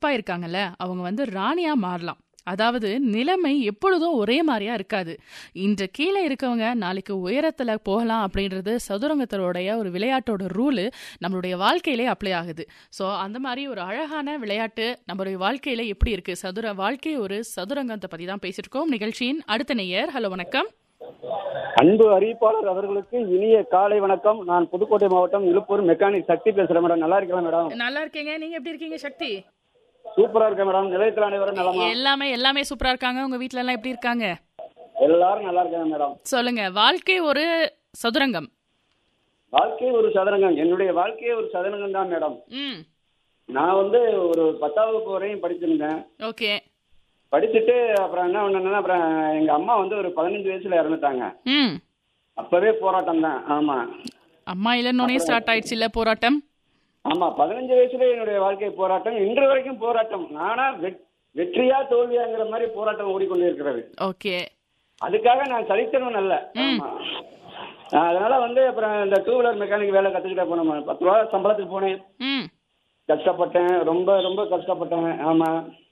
அப்பா இருக்காங்கல்ல அவங்க வந்து ராணியா மாறலாம் அதாவது நிலைமை எப்பொழுதும் ஒரே மாதிரியா இருக்காது இன்று கீழே இருக்கவங்க நாளைக்கு உயரத்துல போகலாம் அப்படின்றது சதுரங்கத்தோடைய ஒரு விளையாட்டோட ரூலு நம்மளுடைய வாழ்க்கையிலே அப்ளை ஆகுது ஸோ அந்த மாதிரி ஒரு அழகான விளையாட்டு நம்மளுடைய வாழ்க்கையில எப்படி இருக்கு சதுர வாழ்க்கை ஒரு சதுரங்கத்தை பத்தி தான் பேசிட்டு இருக்கோம் நிகழ்ச்சியின் அடுத்த நேயர் ஹலோ வணக்கம் அன்பு அறிவிப்பாளர் அவர்களுக்கு இனிய காலை வணக்கம் நான் புதுக்கோட்டை மாவட்டம் இழுப்பூர் மெக்கானிக் சக்தி பேசுறேன் மேடம் நல்லா இருக்கேன் மேடம் நல்லா இருக்கீங்க நீங்க எப்படி இருக்கீங்க சக்தி சூப்பரா இருக்கேன் மேடம் நிலையத்தில் அனைவரும் நலமா எல்லாமே எல்லாமே சூப்பரா இருக்காங்க உங்க வீட்ல எல்லாம் எப்படி இருக்காங்க எல்லாரும் நல்லா இருக்காங்க மேடம் சொல்லுங்க வாழ்க்கை ஒரு சதுரங்கம் வாழ்க்கை ஒரு சதுரங்கம் என்னுடைய வாழ்க்கையே ஒரு சதுரங்கம் தான் மேடம் ம் நான் வந்து ஒரு பத்தாம் வகுப்பு வரையும் படிச்சிருந்தேன் ஓகே படிச்சுட்டு அப்புறம் என்ன பண்ணேன்னா அப்புறம் எங்க அம்மா வந்து ஒரு பதினஞ்சு வயசுல இறந்துட்டாங்க ம் அப்பவே போராட்டம் தான் ஆமா அம்மா இல்லைன்னொன்னே ஸ்டார்ட் ஆயிடுச்சு இல்ல போராட்டம் ஆமா பதினஞ்சு வயசுல என்னுடைய வாழ்க்கை போராட்டம் இன்று வரைக்கும் போராட்டம் நானா வெட்- வெற்றியா தோல்வியாங்கிற மாதிரி போராட்டம் ஓடிக்கொண்டு இருக்கிறது ஓகே அதுக்காக நான் சலித்தவன் அல்ல ஆமா. நான் அதனால வந்து அப்புறம் இந்த டூ வீலர் மெக்கானிக் வேலை கத்துக்கிட்ட போனேன் பத்து ரூபா சம்பளத்துக்கு போனேன் ம் கஷ்டப்பட்டேன் ரொம்ப ரொம்ப கஷ்டப்பட்டேன் ஆமா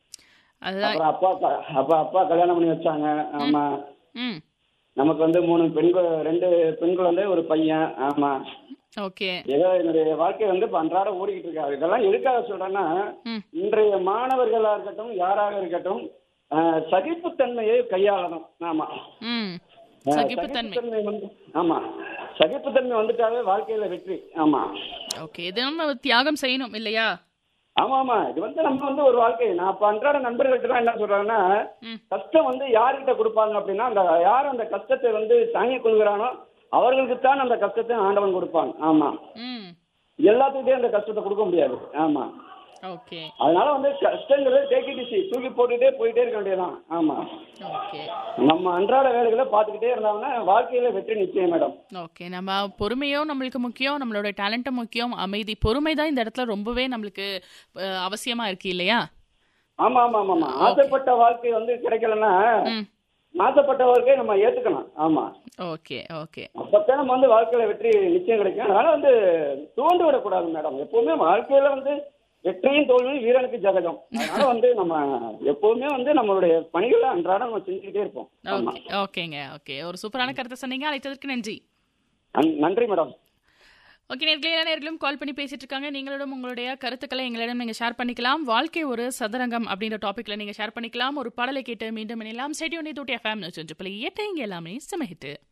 அதுதான் அப்புறம் அப்பா க- அப்பா அப்பா கல்யாணம் பண்ணி வச்சாங்க ஆமா ம் நமக்கு வந்து மூணு பெண்கள் ரெண்டு பெண் குழந்தை ஒரு பையன் ஆமா ஓகே ஏதோ என்னுடைய வாழ்க்கை வந்து இப்ப அன்றாட ஓடிக்கிட்டு இருக்காரு இதெல்லாம் எதுக்காக சொல்றேன்னா ம் இன்றைய மாணவர்களா இருக்கட்டும் யாராக இருக்கட்டும் அஹ், சகிப்புத்தன்மையை கையாளணும் ஆமா ம் அஹ், சகிப்புத்தன்மை சகிப்புத்தன்மை வந்து ஆமா சகிப்புத்தன்மை வந்துட்டாவே வாழ்க்கையில வெற்றி ஆமா ஓகே இது நம்ம தியாகம் செய்யணும் இல்லையா ஆமா ஆமா இது வந்து நம்ம வந்து ஒரு வாழ்க்கை நான் இப்ப அன்றாட நண்பர்கள்ட்ட என்ன சொல்றாங்கன்னா ம் கஷ்டம் வந்து யார்கிட்ட கொடுப்பாங்க அப்படின்னா அந்த யார் அந்த கஷ்டத்தை வந்து தாங்கிக் கொள்கிறானோ அவர்களுக்கு தான் அந்த கஷ்டத்தை ஆண்டவன் கொடுப்பாங்க ஆமா ம் எல்லாத்துக்கிட்டே அந்த கஷ்டத்தை கொடுக்க முடியாது ஆமா ஓகே அதனால வந்து கஷ்டங்கிறது டேக் இட் ஈஸி தூக்கி போட்டுட்டே போயிட்டே இருக்க வேண்டியதுதான் ஆமா ஓகே நம்ம அன்றாட வேலைகளை பார்த்துக்கிட்டே இருந்தாங்கன்னா வாழ்க்கையில வெற்றி நிச்சயம் மேடம் ஓகே நம்ம பொறுமையும் நம்மளுக்கு முக்கியம் நம்மளோட டேலண்ட்டும் முக்கியம் அமைதி பொறுமை தான் இந்த இடத்துல ரொம்பவே நம்மளுக்கு அஹ், அவசியமா இருக்கு இல்லையா ஆமா ஆமா ஆமா ஆமா ஆசைப்பட்ட வாழ்க்கை வந்து கிடைக்கலன்னா ம் ஆசைப்பட்ட வாழ்க்கையை நம்ம ஏத்துக்கணும் ஆமா ஓகே ஓகே அப்பதான் நம்ம வந்து வாழ்க்கையில வெற்றி நிச்சயம் கிடைக்கும் அதனால வந்து தோண்டு விடக்கூடாது மேடம் எப்பவுமே வாழ்க்கையில வந்து வெற்றியும் தோல்வியும் வீரனுக்கு ஜகஜம் அதனால வந்து நம்ம எப்பவுமே வந்து நம்மளுடைய பணிகளை அன்றாடம் நம்ம செஞ்சுக்கிட்டே இருப்போம் ஆமா ஓகே ஓகேங்க ஓகே ஒரு சூப்பரான கருத்தை சொன்னீங்க அழைத்ததற்கு நன்றி நன்- நன்றி மேடம் ஓகே நேர்களே நேர்களும் கால் பண்ணி பேசிட்டு இருக்காங்க நீங்களும் உங்களுடைய கருத்துக்களை எங்களிடம் நீங்க ஷேர் பண்ணிக்கலாம் வாழ்க்கை ஒரு சதுரங்கம் அப்படின்ற டாபிக்ல நீங்க ஷேர் பண்ணிக்கலாம் ஒரு பாடலை கேட்டு மீண்டும் இணையலாம் ஸ்டேடியோ நீ தூட்டி எஃப்எம் செஞ்சு பிள்ளை இயற்கை இங்க எல்லாமே சமஹிட்டு